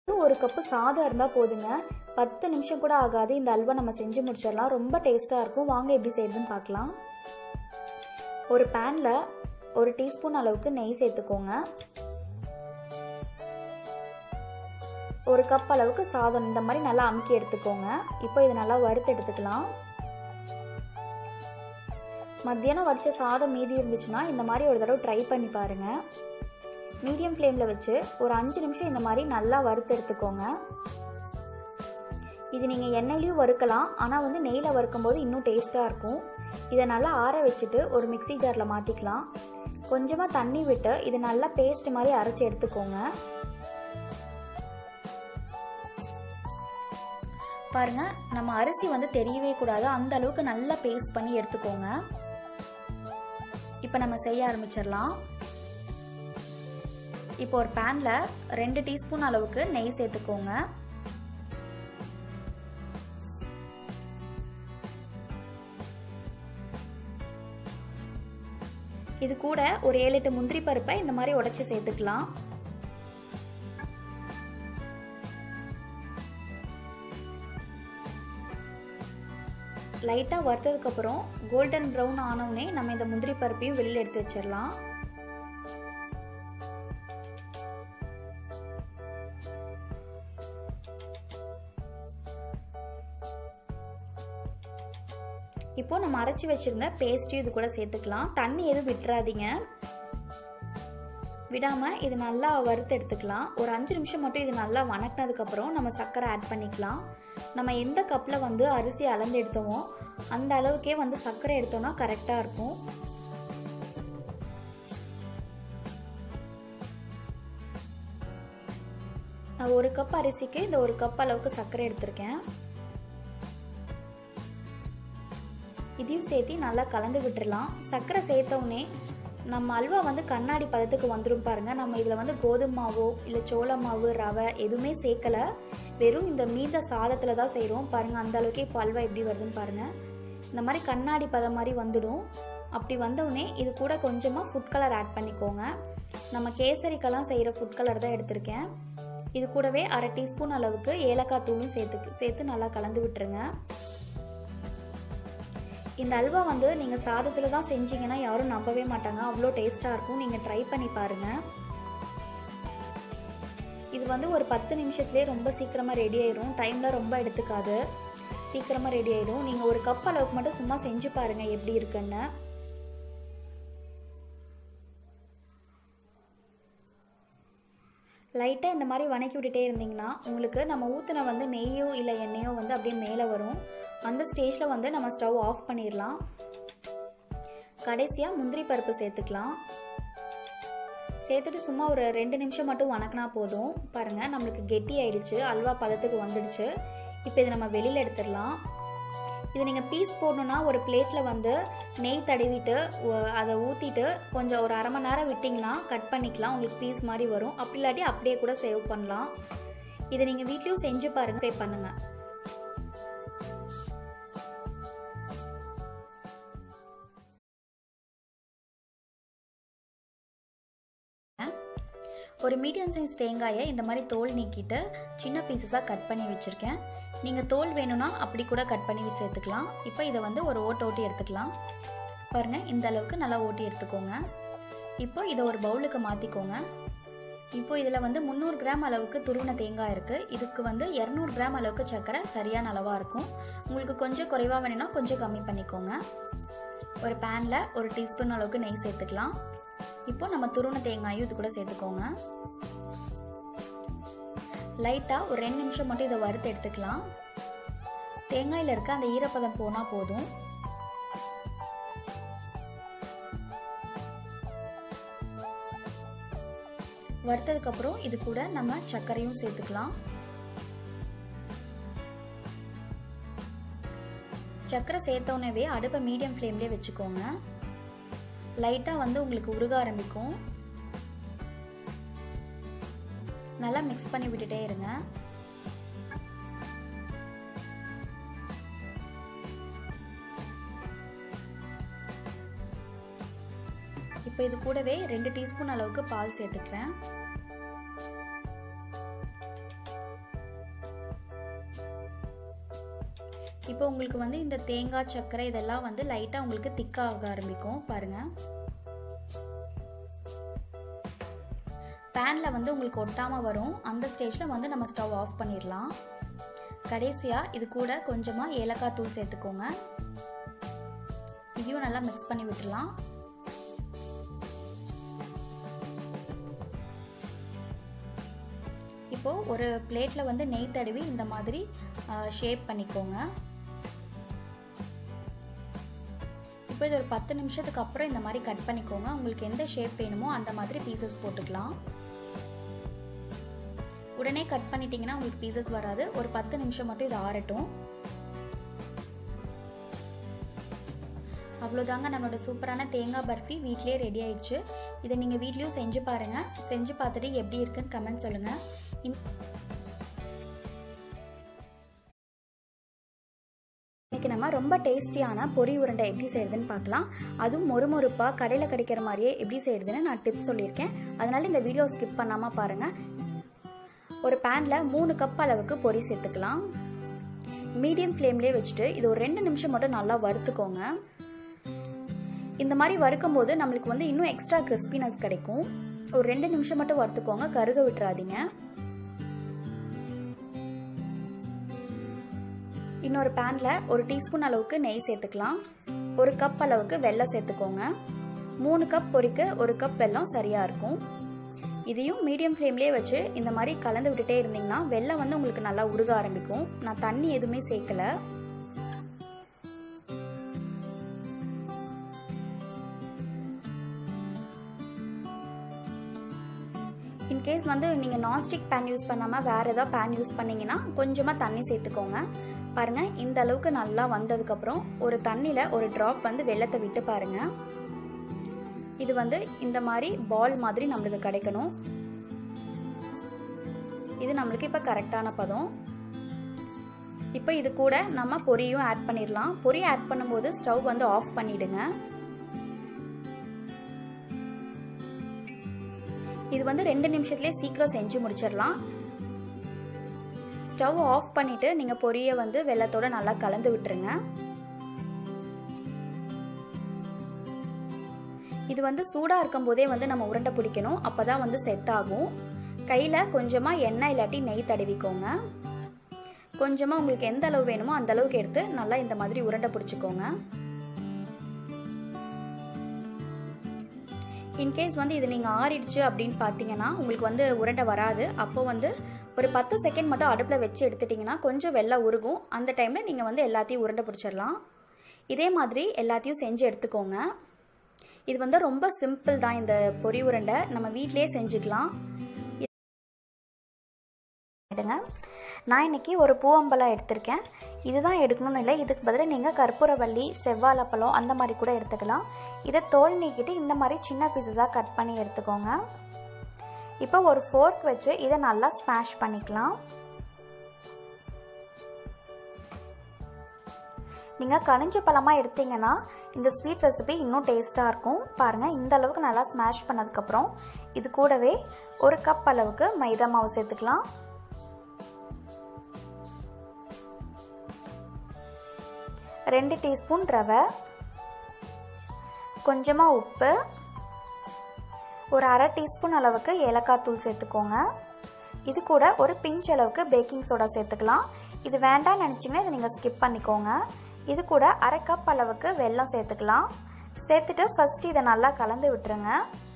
ஒரு கப்பு சாதம் இருந்தால் போதுங்க பத்து நிமிஷம் கூட ஆகாது இந்த அல்வா நம்ம செஞ்சு முடிச்சிடலாம் ரொம்ப டேஸ்ட்டாக இருக்கும் வாங்க எப்படி செய்யுதுன்னு பார்க்கலாம் ஒரு பேனில் ஒரு டீஸ்பூன் அளவுக்கு நெய் சேர்த்துக்கோங்க ஒரு கப் அளவுக்கு சாதம் இந்த மாதிரி நல்லா அமுக்கி எடுத்துக்கோங்க இப்போ இது நல்லா வறுத்து எடுத்துக்கலாம் மத்தியானம் வடித்த சாதம் மீதி இருந்துச்சுன்னா இந்த மாதிரி ஒரு தடவை ட்ரை பண்ணி பாருங்கள் மீடியம் ஃப்ளேமில் வச்சு ஒரு அஞ்சு நிமிஷம் இந்த மாதிரி நல்லா வறுத்து எடுத்துக்கோங்க இது நீங்கள் எண்ணெயிலையும் வறுக்கலாம் ஆனால் வந்து நெய்யில் வறுக்கும்போது இன்னும் டேஸ்ட்டாக இருக்கும் இதை நல்லா ஆற வச்சுட்டு ஒரு மிக்சி ஜாரில் மாற்றிக்கலாம் கொஞ்சமாக தண்ணி விட்டு இது நல்லா பேஸ்ட் மாதிரி அரைச்சி எடுத்துக்கோங்க பாருங்க நம்ம அரிசி வந்து தெரியவே கூடாது அந்த அளவுக்கு நல்லா பேஸ்ட் பண்ணி எடுத்துக்கோங்க இப்போ நம்ம செய்ய ஆரம்பிச்சிடலாம் இப்போ ஒரு பேனில் ரெண்டு டீஸ்பூன் அளவுக்கு நெய் சேர்த்துக்கோங்க இது கூட ஒரு ஏழு எட்டு முந்திரி பருப்பை இந்த மாதிரி உடச்சி சேர்த்துக்கலாம் லைட்டாக வறுத்ததுக்கப்புறம் கோல்டன் ப்ரௌன் ஆனவுடனே நம்ம இந்த முந்திரி பருப்பையும் வெளியில் எடுத்து வச்சிடலாம் இப்போ நம்ம அரைச்சி வச்சிருந்த பேஸ்ட்டையும் இது கூட சேர்த்துக்கலாம் தண்ணி எதுவும் விட்டுறாதீங்க விடாமல் இது நல்லா வறுத்து எடுத்துக்கலாம் ஒரு அஞ்சு நிமிஷம் மட்டும் இது நல்லா வணக்கினதுக்கப்புறம் நம்ம சர்க்கரை ஆட் பண்ணிக்கலாம் நம்ம எந்த கப்பில் வந்து அரிசி அளந்து எடுத்தோமோ அந்த அளவுக்கே வந்து சர்க்கரை எடுத்தோம்னா கரெக்டாக இருக்கும் நான் ஒரு கப் அரிசிக்கு இந்த ஒரு கப் அளவுக்கு சர்க்கரை எடுத்திருக்கேன் இதையும் சேர்த்து நல்லா கலந்து விட்டுறலாம் சர்க்கரை சேர்த்தவுடனே நம்ம அல்வா வந்து கண்ணாடி பதத்துக்கு வந்துடும் பாருங்க நம்ம இதில் வந்து கோதுமை மாவோ இல்லை சோள மாவு ரவை எதுவுமே சேர்க்கலை வெறும் இந்த மீத சாதத்தில் தான் செய்கிறோம் பாருங்கள் அந்த அளவுக்கு இப்போ அல்வா எப்படி வருதுன்னு பாருங்கள் இந்த மாதிரி கண்ணாடி பதம் மாதிரி வந்துடும் அப்படி வந்தவுடனே இது கூட கொஞ்சமாக ஃபுட் கலர் ஆட் பண்ணிக்கோங்க நம்ம கேசரிக்கெல்லாம் செய்கிற ஃபுட் கலர் தான் எடுத்திருக்கேன் இது கூடவே அரை டீஸ்பூன் அளவுக்கு ஏலக்காய் தூளும் சேர்த்து சேர்த்து நல்லா கலந்து விட்டுருங்க இந்த அல்வா வந்து நீங்கள் சாதத்தில் தான் செஞ்சீங்கன்னா யாரும் நம்பவே மாட்டாங்க அவ்வளோ டேஸ்ட்டாக இருக்கும் நீங்கள் ட்ரை பண்ணி பாருங்கள் இது வந்து ஒரு பத்து நிமிஷத்துலேயே ரொம்ப சீக்கிரமாக ரெடி ஆயிரும் டைமில் ரொம்ப எடுத்துக்காது சீக்கிரமாக ரெடி ஆயிடும் நீங்கள் ஒரு கப் அளவுக்கு மட்டும் சும்மா செஞ்சு பாருங்கள் எப்படி இருக்குன்னு லைட்டாக இந்த மாதிரி வணக்கி விட்டுட்டே இருந்தீங்கன்னா உங்களுக்கு நம்ம ஊற்றின வந்து நெய்யோ இல்லை எண்ணெயோ வந்து அப்படியே மேலே வரும் அந்த ஸ்டேஜில் வந்து நம்ம ஸ்டவ் ஆஃப் பண்ணிடலாம் கடைசியாக முந்திரி பருப்பு சேர்த்துக்கலாம் சேர்த்துட்டு சும்மா ஒரு ரெண்டு நிமிஷம் மட்டும் வணக்கினா போதும் பாருங்கள் நம்மளுக்கு கெட்டி ஆயிடுச்சு அல்வா பதத்துக்கு வந்துடுச்சு இப்போ இதை நம்ம வெளியில் எடுத்துடலாம் இது நீங்கள் பீஸ் போடணுன்னா ஒரு பிளேட்டில் வந்து நெய் தடவிட்டு அதை ஊற்றிட்டு கொஞ்சம் ஒரு அரை மணி நேரம் விட்டிங்கன்னா கட் பண்ணிக்கலாம் உங்களுக்கு பீஸ் மாதிரி வரும் அப்படி இல்லாட்டி அப்படியே கூட சேவ் பண்ணலாம் இதை நீங்கள் வீட்லேயும் செஞ்சு பாருங்கள் பே பண்ணுங்கள் ஒரு மீடியம் சைஸ் தேங்காயை இந்த மாதிரி தோல் நீக்கிட்டு சின்ன பீசஸாக கட் பண்ணி வச்சுருக்கேன் நீங்கள் தோல் வேணும்னா அப்படி கூட கட் பண்ணி சேர்த்துக்கலாம் இப்போ இதை வந்து ஒரு ஓட்டு ஓட்டி எடுத்துக்கலாம் பாருங்கள் இந்த அளவுக்கு நல்லா ஓட்டி எடுத்துக்கோங்க இப்போ இதை ஒரு பவுலுக்கு மாற்றிக்கோங்க இப்போ இதில் வந்து முந்நூறு கிராம் அளவுக்கு துருவின தேங்காய் இருக்குது இதுக்கு வந்து இரநூறு கிராம் அளவுக்கு சர்க்கரை சரியான அளவாக இருக்கும் உங்களுக்கு கொஞ்சம் குறைவாக வேணும்னா கொஞ்சம் கம்மி பண்ணிக்கோங்க ஒரு பேனில் ஒரு டீஸ்பூன் அளவுக்கு நெய் சேர்த்துக்கலாம் இப்போ நம்ம துருவன தேங்காயும் இது கூட சேர்த்துக்கோங்க லைட்டாக ஒரு ரெண்டு நிமிஷம் மட்டும் இதை வறுத்து எடுத்துக்கலாம் தேங்காயில் இருக்க அந்த ஈரப்பதம் போனால் போதும் வறுத்ததுக்கப்புறம் இது கூட நம்ம சர்க்கரையும் சேர்த்துக்கலாம் சர்க்கரை சேர்த்தோன்னே அடுப்பை மீடியம் ஃப்ளேம்லேயே வச்சுக்கோங்க லைட்டாக வந்து உங்களுக்கு உருக ஆரம்பிக்கும் நல்லா மிக்ஸ் பண்ணி விட்டுட்டே இருங்க இப்போ இது கூடவே ரெண்டு டீஸ்பூன் அளவுக்கு பால் சேர்த்துக்கிறேன் இப்போ உங்களுக்கு வந்து இந்த தேங்காய் சர்க்கரை இதெல்லாம் வந்து லைட்டாக உங்களுக்கு திக்காக ஆரம்பிக்கும் பாருங்கள் பேனில் வந்து உங்களுக்கு ஒட்டாமல் வரும் அந்த ஸ்டேஜில் வந்து நம்ம ஸ்டவ் ஆஃப் பண்ணிடலாம் கடைசியாக இது கூட கொஞ்சமாக ஏலக்காய் தூள் சேர்த்துக்கோங்க இதையும் நல்லா மிக்ஸ் பண்ணி விட்டுடலாம் இப்போது ஒரு பிளேட்டில் வந்து நெய் தடவி இந்த மாதிரி ஷேப் பண்ணிக்கோங்க இப்போ இது ஒரு பத்து நிமிஷத்துக்கு அப்புறம் இந்த மாதிரி கட் பண்ணிக்கோங்க உங்களுக்கு எந்த ஷேப் வேணுமோ அந்த மாதிரி பீசஸ் போட்டுக்கலாம் உடனே கட் பண்ணிட்டீங்கன்னா உங்களுக்கு பீசஸ் வராது ஒரு பத்து நிமிஷம் மட்டும் இது ஆறட்டும் அவ்வளோதாங்க நம்மளோட சூப்பரான தேங்காய் பர்ஃபி வீட்லேயே ரெடி ஆயிடுச்சு இதை நீங்கள் வீட்லேயும் செஞ்சு பாருங்கள் செஞ்சு பார்த்துட்டு எப்படி இருக்குன்னு கமெண்ட் சொல்லுங்கள் இன்றைக்கி நம்ம ரொம்ப டேஸ்டியான பொரி உருண்டை எப்படி செய்கிறதுன்னு பார்க்கலாம் அதுவும் மொறுமொறுப்பாக கடையில் கிடைக்கிற மாதிரியே எப்படி செய்கிறதுன்னு நான் டிப்ஸ் சொல்லியிருக்கேன் அதனால் இந்த வீடியோ ஸ்கிப் பண்ணாமல் பாருங்கள் ஒரு பேனில் மூணு கப் அளவுக்கு பொரி சேர்த்துக்கலாம் மீடியம் ஃப்ளேம்லேயே வச்சுட்டு இது ஒரு ரெண்டு நிமிஷம் மட்டும் நல்லா வறுத்துக்கோங்க இந்த மாதிரி வறுக்கும் போது நம்மளுக்கு வந்து இன்னும் எக்ஸ்ட்ரா கிறிஸ்பினஸ் கிடைக்கும் ஒரு ரெண்டு நிமிஷம் மட்டும் வறுத்துக்கோங்க கருக விட்டுறாதீங்க இன்னொரு பேனில் ஒரு டீஸ்பூன் அளவுக்கு நெய் சேர்த்துக்கலாம் ஒரு கப் அளவுக்கு வெல்லம் சேர்த்துக்கோங்க மூணு கப் பொரிக்க ஒரு கப் வெல்லம் சரியாக இருக்கும் இதையும் மீடியம் ஃப்ளேம்லேயே வச்சு இந்த மாதிரி கலந்து விட்டுட்டே இருந்தீங்கன்னா வெள்ளம் வந்து உங்களுக்கு நல்லா உருக ஆரம்பிக்கும் நான் தண்ணி எதுவுமே சேர்க்கல இன்கேஸ் வந்து நீங்கள் நான்ஸ்டிக் பேன் யூஸ் பண்ணாமல் வேறு ஏதாவது பேன் யூஸ் பண்ணிங்கன்னா கொஞ்சமாக தண்ணி சேர்த்துக்கோங்க பாருங்கள் இந்த அளவுக்கு நல்லா வந்ததுக்கப்புறம் ஒரு தண்ணியில் ஒரு ட்ராப் வந்து வெள்ளத்தை விட்டு பாருங்கள் இது வந்து இந்த மாதிரி பால் மாதிரி நம்மளுக்கு கிடைக்கணும் இது நம்மளுக்கு இப்போ கரெக்டான பதம் இப்போ இது கூட நம்ம பொரியும் ஆட் பண்ணிடலாம் பொரி ஆட் பண்ணும்போது ஸ்டவ் வந்து ஆஃப் பண்ணிடுங்க இது வந்து ரெண்டு நிமிஷத்துலேயே சீக்கிரம் செஞ்சு முடிச்சிடலாம் ஸ்டவ் ஆஃப் பண்ணிவிட்டு நீங்கள் பொரியை வந்து வெள்ளத்தோட நல்லா கலந்து விட்டுருங்க இது வந்து சூடாக இருக்கும் போதே வந்து நம்ம உருண்டை பிடிக்கணும் அப்போ தான் வந்து செட் ஆகும் கையில் கொஞ்சமாக எண்ணெய் இல்லாட்டி நெய் தடவிக்கோங்க கொஞ்சமாக உங்களுக்கு எந்த அளவு வேணுமோ அந்த அளவுக்கு எடுத்து நல்லா இந்த மாதிரி உருண்டை பிடிச்சிக்கோங்க இன்கேஸ் வந்து இது நீங்கள் ஆறிடுச்சு அப்படின்னு பார்த்தீங்கன்னா உங்களுக்கு வந்து உருண்டை வராது அப்போ வந்து ஒரு பத்து செகண்ட் மட்டும் அடுப்பில் வச்சு எடுத்துட்டிங்கன்னா கொஞ்சம் வெள்ளை உருகும் அந்த டைமில் நீங்கள் வந்து எல்லாத்தையும் உருண்டை பிடிச்சிடலாம் இதே மாதிரி எல்லாத்தையும் செஞ்சு எடுத்துக்கோங்க இது வந்து ரொம்ப சிம்பிள் தான் இந்த பொரி உருண்டை நம்ம வீட்டிலேயே செஞ்சுக்கலாம் நான் இன்னைக்கு ஒரு பூவம்பழம் எடுத்திருக்கேன் இதுதான் எடுக்கணும்னு இல்லை இதுக்கு பதிலாக நீங்கள் கற்பூரவள்ளி செவ்வாழைப்பழம் அந்த மாதிரி கூட எடுத்துக்கலாம் இதை தோல் நீக்கிட்டு இந்த மாதிரி சின்ன பீசஸாக கட் பண்ணி எடுத்துக்கோங்க இப்போ ஒரு ஃபோர்க் வச்சு இதை நல்லா ஸ்மாஷ் பண்ணிக்கலாம் நீங்கள் கனிஞ்ச பழமாக எடுத்தீங்கன்னா இந்த ஸ்வீட் ரெசிபி இன்னும் டேஸ்ட்டாக இருக்கும் பாருங்கள் இந்த அளவுக்கு நல்லா ஸ்மாஷ் பண்ணதுக்கப்புறம் இது கூடவே ஒரு கப் அளவுக்கு மைதா மாவு சேர்த்துக்கலாம் ரெண்டு டீஸ்பூன் ரவை கொஞ்சமாக உப்பு ஒரு அரை டீஸ்பூன் அளவுக்கு ஏலக்காய் தூள் சேர்த்துக்கோங்க இது கூட ஒரு பிஞ்ச் அளவுக்கு பேக்கிங் சோடா சேர்த்துக்கலாம் இது வேண்டாம்னு நினச்சிங்கன்னா இதை நீங்கள் ஸ்கிப் பண்ணிக்கோங்க இது கூட அரை கப் அளவுக்கு வெல்லம் சேர்த்துக்கலாம் சேர்த்துட்டு ஃபஸ்ட்டு இதை நல்லா கலந்து விட்டுருங்க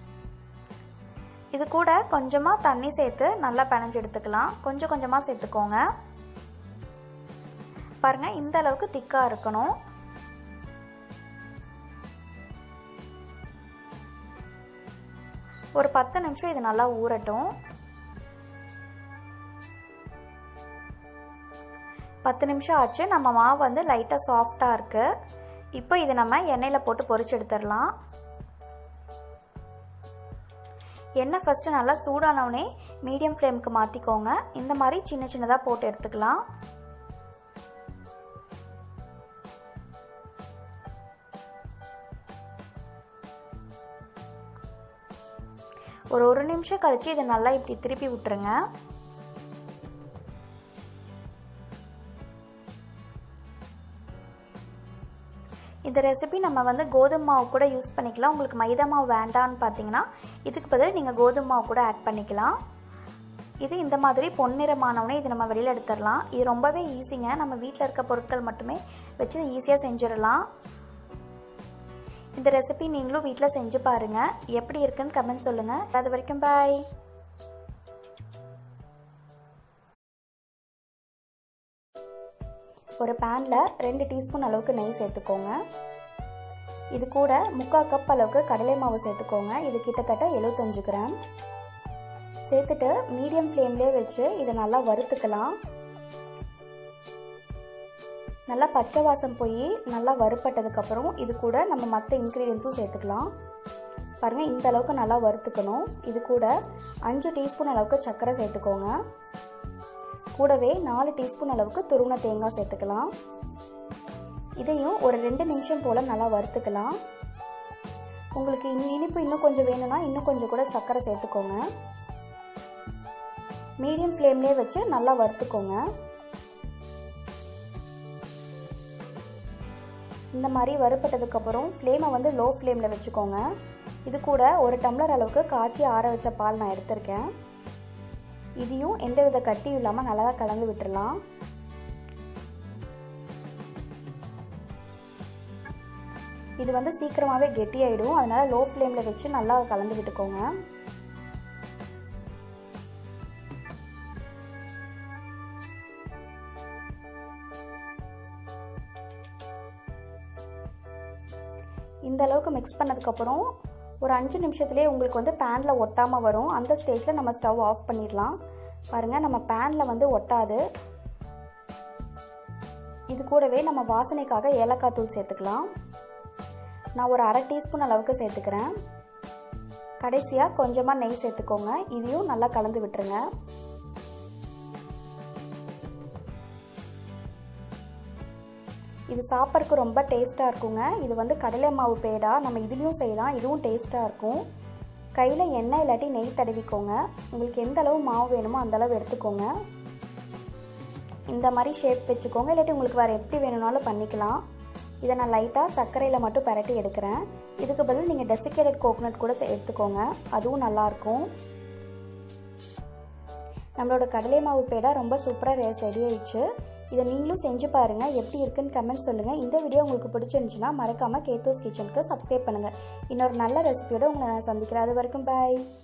இது கூட கொஞ்சமாக தண்ணி சேர்த்து நல்லா பிணைஞ்சு எடுத்துக்கலாம் கொஞ்சம் கொஞ்சமாக சேர்த்துக்கோங்க பாருங்கள் இந்த அளவுக்கு திக்காக இருக்கணும் ஒரு பத்து நிமிஷம் இது நல்லா ஊறட்டும் பத்து நிமிஷம் ஆச்சு நம்ம மாவு வந்து லைட்டாக சாஃப்டாக இருக்குது இப்போ இதை நம்ம எண்ணெயில் போட்டு பொரிச்சு எடுத்துடலாம் எண்ணெய் ஃபஸ்ட்டு நல்லா சூடானவுடனே மீடியம் ஃப்ளேமுக்கு மாற்றிக்கோங்க இந்த மாதிரி சின்ன சின்னதாக போட்டு எடுத்துக்கலாம் ஒரு ஒரு நிமிஷம் கழித்து இதை நல்லா இப்படி திருப்பி விட்டுருங்க இந்த ரெசிபி நம்ம வந்து கோதுமை மாவு கூட யூஸ் பண்ணிக்கலாம் உங்களுக்கு மைதா மாவு வேண்டான்னு பார்த்தீங்கன்னா இதுக்கு பதில் நீங்கள் கோதுமை மாவு கூட ஆட் பண்ணிக்கலாம் இது இந்த மாதிரி பொன்னிறமானவுடனே இது நம்ம வெளியில் எடுத்துடலாம் இது ரொம்பவே ஈஸிங்க நம்ம வீட்டில் இருக்க பொருட்கள் மட்டுமே வச்சு ஈஸியாக செஞ்சிடலாம் இந்த ரெசிபி நீங்களும் வீட்டில் செஞ்சு பாருங்கள் எப்படி இருக்குன்னு கமெண்ட் சொல்லுங்கள் அது வரைக்கும் பாய் ஒரு பேனில் ரெண்டு டீஸ்பூன் அளவுக்கு நெய் சேர்த்துக்கோங்க இது கூட முக்கால் கப் அளவுக்கு கடலை மாவு சேர்த்துக்கோங்க இது கிட்டத்தட்ட எழுபத்தஞ்சு கிராம் சேர்த்துட்டு மீடியம் ஃப்ளேம்லேயே வச்சு இதை நல்லா வறுத்துக்கலாம் நல்லா பச்சை வாசம் போய் நல்லா வறுப்பட்டதுக்கப்புறம் இது கூட நம்ம மற்ற இன்க்ரீடியன்ஸும் சேர்த்துக்கலாம் பாருங்கள் இந்த அளவுக்கு நல்லா வறுத்துக்கணும் இது கூட அஞ்சு டீஸ்பூன் அளவுக்கு சர்க்கரை சேர்த்துக்கோங்க கூடவே நாலு டீஸ்பூன் அளவுக்கு துருவன தேங்காய் சேர்த்துக்கலாம் இதையும் ஒரு ரெண்டு நிமிஷம் போல் நல்லா வறுத்துக்கலாம் உங்களுக்கு இன்னும் இனிப்பு இன்னும் கொஞ்சம் வேணும்னா இன்னும் கொஞ்சம் கூட சர்க்கரை சேர்த்துக்கோங்க மீடியம் ஃப்ளேம்லேயே வச்சு நல்லா வறுத்துக்கோங்க இந்த மாதிரி வறுப்பட்டதுக்கப்புறம் ஃப்ளேமை வந்து லோ ஃப்ளேமில் வச்சுக்கோங்க இது கூட ஒரு டம்ளர் அளவுக்கு காய்ச்சி ஆற வச்ச பால் நான் எடுத்திருக்கேன் இதையும் எந்தவித கட்டியும் இல்லாமல் நல்லா கலந்து விட்டுடலாம் இது வந்து சீக்கிரமாகவே கெட்டியாயிடும் அதனால் லோ ஃப்ளேமில் வச்சு நல்லா கலந்து விட்டுக்கோங்க இந்த அளவுக்கு மிக்ஸ் பண்ணதுக்கப்புறம் ஒரு அஞ்சு நிமிஷத்துலேயே உங்களுக்கு வந்து பேனில் ஒட்டாமல் வரும் அந்த ஸ்டேஜில் நம்ம ஸ்டவ் ஆஃப் பண்ணிடலாம் பாருங்கள் நம்ம பேனில் வந்து ஒட்டாது இது கூடவே நம்ம வாசனைக்காக ஏலக்காய் தூள் சேர்த்துக்கலாம் நான் ஒரு அரை டீஸ்பூன் அளவுக்கு சேர்த்துக்கிறேன் கடைசியாக கொஞ்சமாக நெய் சேர்த்துக்கோங்க இதையும் நல்லா கலந்து விட்டுருங்க இது சாப்பிட்றதுக்கு ரொம்ப டேஸ்ட்டாக இருக்குங்க இது வந்து கடலை மாவு பேடா நம்ம இதுலேயும் செய்யலாம் இதுவும் டேஸ்ட்டாக இருக்கும் கையில் எண்ணெய் இல்லாட்டி நெய் தடவிக்கோங்க உங்களுக்கு எந்த அளவு மாவு வேணுமோ அந்த அளவு எடுத்துக்கோங்க இந்த மாதிரி ஷேப் வச்சுக்கோங்க இல்லாட்டி உங்களுக்கு வேறு எப்படி வேணும்னாலும் பண்ணிக்கலாம் இதை நான் லைட்டாக சர்க்கரையில் மட்டும் பரட்டி எடுக்கிறேன் இதுக்கு பதில் நீங்கள் டெசிகேட்டட் கோகோனட் கூட எடுத்துக்கோங்க அதுவும் நல்லாயிருக்கும் நம்மளோட கடலை மாவு பேடா ரொம்ப சூப்பராக ரெடி ஆயிடுச்சு இதை நீங்களும் செஞ்சு பாருங்கள் எப்படி இருக்குன்னு கமெண்ட் சொல்லுங்கள் இந்த வீடியோ உங்களுக்கு பிடிச்சிருந்துச்சுன்னா மறக்காமல் கேத்தோஸ் கிச்சனுக்கு சப்ஸ்கிரைப் பண்ணுங்கள் இன்னொரு நல்ல ரெசிபியோட உங்களை நான் சந்திக்கிறேன் அது வரைக்கும் பாய்